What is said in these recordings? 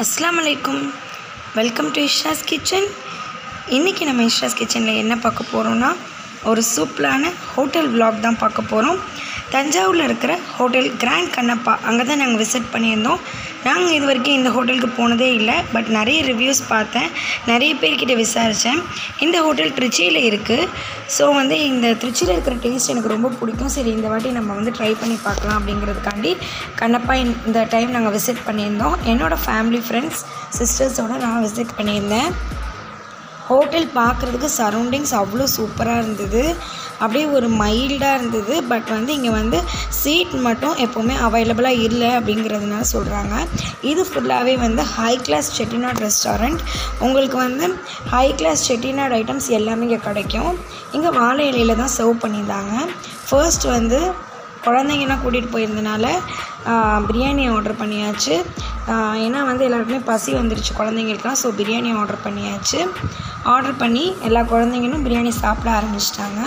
அஸ்ஸலாமு அலைக்கும் welcome to இஷ்ராஸ் kitchen இன்றைக்கி நம்ம இஷ்ராஸ் கிச்சனில் என்ன பார்க்க போகிறோம்னா ஒரு சூப்பரான ஹோட்டல் vlog தான் பார்க்க போகிறோம் தஞ்சாவூரில் இருக்கிற ஹோட்டல் கிராண்ட் கண்ணப்பா அங்கே தான் நாங்கள் விசிட் பண்ணியிருந்தோம் நாங்கள் இது வரைக்கும் இந்த ஹோட்டலுக்கு போனதே இல்லை பட் நிறைய ரிவ்யூஸ் பார்த்தேன் நிறைய பேர்கிட்ட விசாரித்தேன் இந்த ஹோட்டல் திருச்சியில் இருக்குது ஸோ வந்து இந்த திருச்சியில் இருக்கிற டேஸ்ட் எனக்கு ரொம்ப பிடிக்கும் சரி இந்த வாட்டி நம்ம வந்து ட்ரை பண்ணி பார்க்கலாம் அப்படிங்கிறதுக்காண்டி கண்ணப்பா இந்த- இந்த டைம் நாங்கள் விசிட் பண்ணியிருந்தோம் என்னோடய ஃபேமிலி ஃப்ரெண்ட்ஸ் சிஸ்டர்ஸோட நான் விசிட் பண்ணியிருந்தேன் ஹோட்டல் பார்க்குறதுக்கு சரௌண்டிங்ஸ் அவ்வளோ சூப்பராக இருந்தது அப்படியே ஒரு மைல்டாக இருந்தது பட் வந்து இங்கே வந்து சீட் மட்டும் எப்போவுமே அவைலபிளாக இல்லை அப்படிங்கிறதுனால சொல்கிறாங்க இது ஃபுல்லாகவே வந்து ஹை கிளாஸ் செட்டிநாட் ரெஸ்டாரண்ட் உங்களுக்கு வந்து ஹை கிளாஸ் செட்டிநாட் ஐட்டம்ஸ் எல்லாமே இங்கே கிடைக்கும் இங்கே வாழை இலையில தான் சர்வ் பண்ணியிருந்தாங்க ஃபர்ஸ்ட் வந்து குழந்தைங்கலாம் கூட்டிகிட்டு போயிருந்தனால ஆஹ், பிரியாணி ஆர்டர் பண்ணியாச்சு ஆஹ், ஏன்னா வந்து எல்லாருக்குமே பசி வந்துருச்சு குழந்தைங்களுக்குலாம் ஸோ பிரியாணி ஆர்டர் பண்ணியாச்சு ஆர்டர் பண்ணி எல்லா குழந்தைங்களும் பிரியாணி சாப்பிட ஆரம்பிச்சிட்டாங்க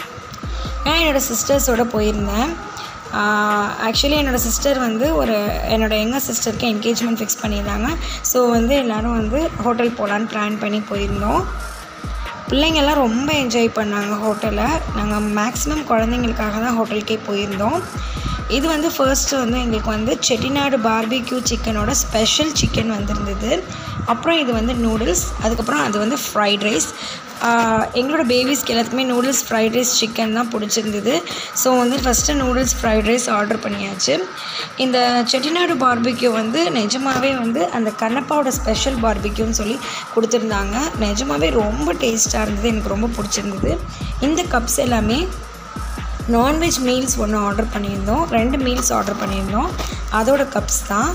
நான் என்னோடய சிஸ்டர்ஸோட போயிருந்தேன் ஆக்சுவலி என்னோடய சிஸ்டர் வந்து ஒரு என்னோடய எங்கள் சிஸ்டருக்கு என்கேஜ்மெண்ட் ஃபிக்ஸ் பண்ணியிருந்தாங்க ஸோ வந்து எல்லோரும் வந்து ஹோட்டல் போகலான்னு பிளான் பண்ணி போயிருந்தோம் பிள்ளைங்கள்லாம் ரொம்ப என்ஜாய் பண்ணாங்க ஹோட்டலை நாங்கள் மேக்ஸிமம் குழந்தைங்களுக்காக தான் ஹோட்டலுக்கே போயிருந்தோம் இது வந்து ஃபர்ஸ்ட்டு வந்து எங்களுக்கு வந்து செட்டிநாடு பார்பிக்யூ சிக்கனோட ஸ்பெஷல் சிக்கன் வந்திருந்தது அப்புறம் இது வந்து நூடுல்ஸ் அதுக்கப்புறம் அது வந்து ஃப்ரைட் ரைஸ் எங்களோட பேபிஸ்க்கு எல்லாத்துக்குமே நூடுல்ஸ் ஃப்ரைட் ரைஸ் சிக்கன் தான் பிடிச்சிருந்தது ஸோ வந்து first noodles fried rice order பண்ணியாச்சு இந்த செட்டிநாடு பார்பிக்யூ வந்து நிஜமாவே வந்து அந்த கண்ணப்பாவோட ஸ்பெஷல் பார்பிக்யூன்னு சொல்லி கொடுத்துருந்தாங்க நிஜமாவே ரொம்ப டேஸ்ட்டாக இருந்தது எனக்கு ரொம்ப பிடிச்சிருந்தது இந்த கப்ஸ் எல்லாமே நான்வெஜ் மீல்ஸ் ஒன்று ஆர்டர் பண்ணியிருந்தோம் ரெண்டு மீல்ஸ் ஆர்டர் பண்ணியிருந்தோம் அதோட கப்ஸ் தான்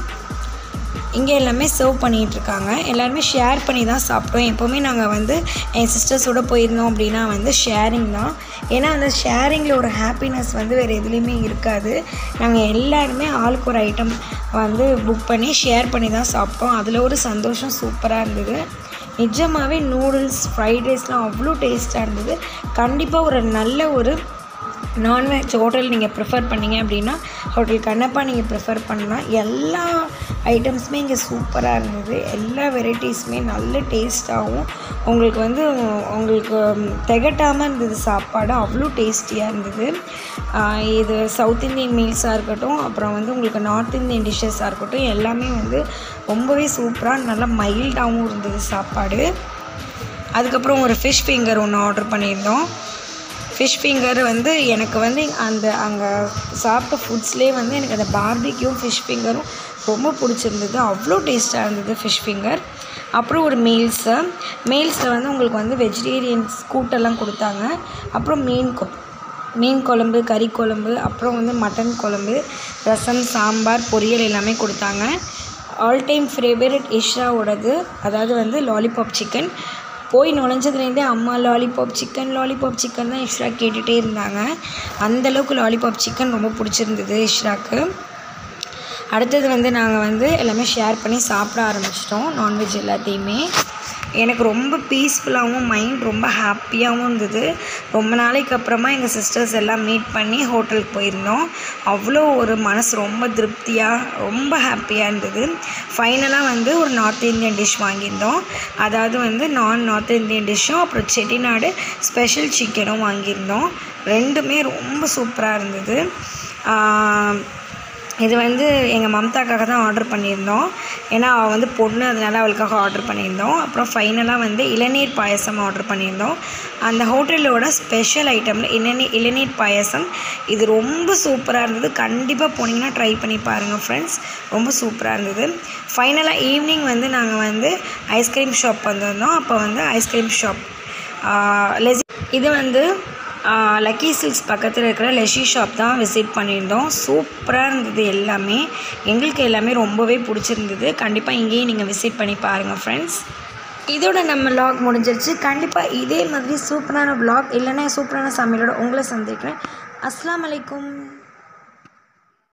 இங்கே எல்லாமே சர்வ் பண்ணிகிட்ருக்காங்க எல்லாருமே ஷேர் பண்ணி தான் சாப்பிட்டோம் எப்போவுமே நாங்கள் வந்து என் சிஸ்டர்ஸோட போயிருந்தோம் அப்படின்னா வந்து ஷேரிங் தான் ஏன்னா அந்த ஷேரிங்கில் ஒரு ஹாப்பினஸ் வந்து வேறு எதுலேயுமே இருக்காது நாங்கள் எல்லாருமே ஆளுக்கு ஒரு ஐட்டம் வந்து புக் பண்ணி ஷேர் பண்ணி தான் சாப்பிட்டோம் அதில் ஒரு சந்தோஷம் சூப்பராக இருந்தது நிஜமாகவே நூடுல்ஸ் ஃப்ரைட் ரைஸ்லாம் அவ்வளோ டேஸ்ட்டாக இருந்தது கண்டிப்பாக ஒரு நல்ல ஒரு நான்வெஜ் ஹோட்டல் நீங்கள் ப்ரிஃபர் பண்ணீங்க அப்படின்னா ஹோட்டல் கண்ணப்பா நீங்கள் ப்ரிஃபர் பண்ணலாம் எல்லா ஐட்டம்ஸுமே இங்கே சூப்பராக இருந்தது எல்லா வெரைட்டிஸுமே நல்ல டேஸ்ட்டாகவும் உங்களுக்கு வந்து உங்களுக்கு திகட்டாமல் இருந்தது சாப்பாடு அவ்வளோ டேஸ்டியாக இருந்தது ஆஹ் இது சவுத் இந்தியன் மீல்ஸாக இருக்கட்டும் அப்புறம் வந்து உங்களுக்கு நார்த் இந்தியன் டிஷ்ஷஸாக இருக்கட்டும் எல்லாமே வந்து ரொம்பவே சூப்பராக நல்லா மைல்டாகவும் இருந்தது சாப்பாடு அதுக்கப்புறம் ஒரு ஃபிஷ் ஃபிங்கர் ஒன்று ஆர்டர் பண்ணியிருந்தோம் ஃபிஷ் ஃபிங்கர் வந்து எனக்கு வந்து அந்த அங்கே சாப்பிட்ட ஃபுட்ஸ்லேயே வந்து எனக்கு அந்த பார்பிக்யூவும் ஃபிஷ் ஃபிங்கரும் ரொம்ப பிடிச்சிருந்தது அவ்வளோ டேஸ்ட்டாக இருந்தது ஃபிஷ் ஃபிங்கர் அப்புறம் ஒரு மீல்ஸு மீல்ஸில் வந்து உங்களுக்கு வந்து வெஜிடேரியன்ஸ் கூட்டெல்லாம் கொடுத்தாங்க அப்புறம் மீன் கொ மீன் குழம்பு கறி குழம்பு அப்புறம் வந்து மட்டன் குழம்பு ரசம் சாம்பார் பொரியல் எல்லாமே கொடுத்தாங்க ஆல் டைம் ஃபேவரட் இஷ்ராவோடது அதாவது வந்து லாலிபாப் சிக்கன் போய் நுழைஞ்சதுலேருந்தே அம்மா லாலிபாப் சிக்கன் லாலிபாப் சிக்கன் தான் இஷ்ரா கேட்டுகிட்டே இருந்தாங்க அந்தளவுக்கு லாலிபாப் சிக்கன் ரொம்ப பிடிச்சிருந்தது இஷ்ராக்கு அடுத்தது வந்து நாங்கள் வந்து எல்லாமே ஷேர் பண்ணி சாப்பிட ஆரம்பிச்சிட்டோம் நான்வெஜ் எல்லாத்தையுமே எனக்கு ரொம்ப பீஸ்ஃபுல்லாகவும் மைண்ட் ரொம்ப ஹாப்பியாகவும் இருந்தது ரொம்ப நாளைக்கு அப்புறமா எங்கள் சிஸ்டர்ஸ் எல்லாம் மீட் பண்ணி ஹோட்டலுக்கு போயிருந்தோம் அவ்வளோ ஒரு மனசு ரொம்ப திருப்தியாக ரொம்ப ஹாப்பியாக இருந்தது ஃபைனலாக வந்து ஒரு நார்த் இந்தியன் டிஷ் வாங்கியிருந்தோம் அதாவது வந்து நான் நார்த் இந்தியன் டிஷ்ஷும் அப்புறம் செட்டிநாடு ஸ்பெஷல் சிக்கனும் வாங்கியிருந்தோம் ரெண்டுமே ரொம்ப சூப்பராக இருந்தது ஆஹ் இது வந்து எங்கள் மம்தாக்காக தான் ஆர்டர் பண்ணியிருந்தோம் ஏன்னா அவள் வந்து பொண்ணு அதனால அவளுக்காக ஆர்டர் பண்ணியிருந்தோம் அப்புறம் ஃபைனலாக வந்து இளநீர் பாயசம் ஆர்டர் பண்ணியிருந்தோம் அந்த ஹோட்டலோட ஸ்பெஷல் ஐட்டமில் இளநீர் இளநீர் பாயசம் இது ரொம்ப சூப்பராக இருந்தது கண்டிப்பாக போனீங்கன்னா ட்ரை பண்ணி பாருங்கள் ஃப்ரெண்ட்ஸ் ரொம்ப சூப்பராக இருந்தது ஃபைனலாக ஈவினிங் வந்து நாங்கள் வந்து ஐஸ்கிரீம் ஷாப் வந்திருந்தோம் அப்போ வந்து ஐஸ்கிரீம் ஷாப் லெசி இது வந்து லக்கி சில்க்ஸ் பக்கத்தில் இருக்கிற லெஷி ஷாப் தான் விசிட் பண்ணியிருந்தோம் சூப்பராக இருந்தது எல்லாமே எங்களுக்கு எல்லாமே ரொம்பவே பிடிச்சிருந்தது கண்டிப்பாக இங்கேயும் நீங்கள் விசிட் பண்ணி பாருங்கள் ஃப்ரெண்ட்ஸ் இதோட நம்ம vlog முடிஞ்சிருச்சு கண்டிப்பாக இதே மாதிரி சூப்பரான vlog இல்லைன்னா சூப்பரான சமையலோட உங்களை சந்திக்கிறேன் அஸ்ஸலாமு அலைக்கும்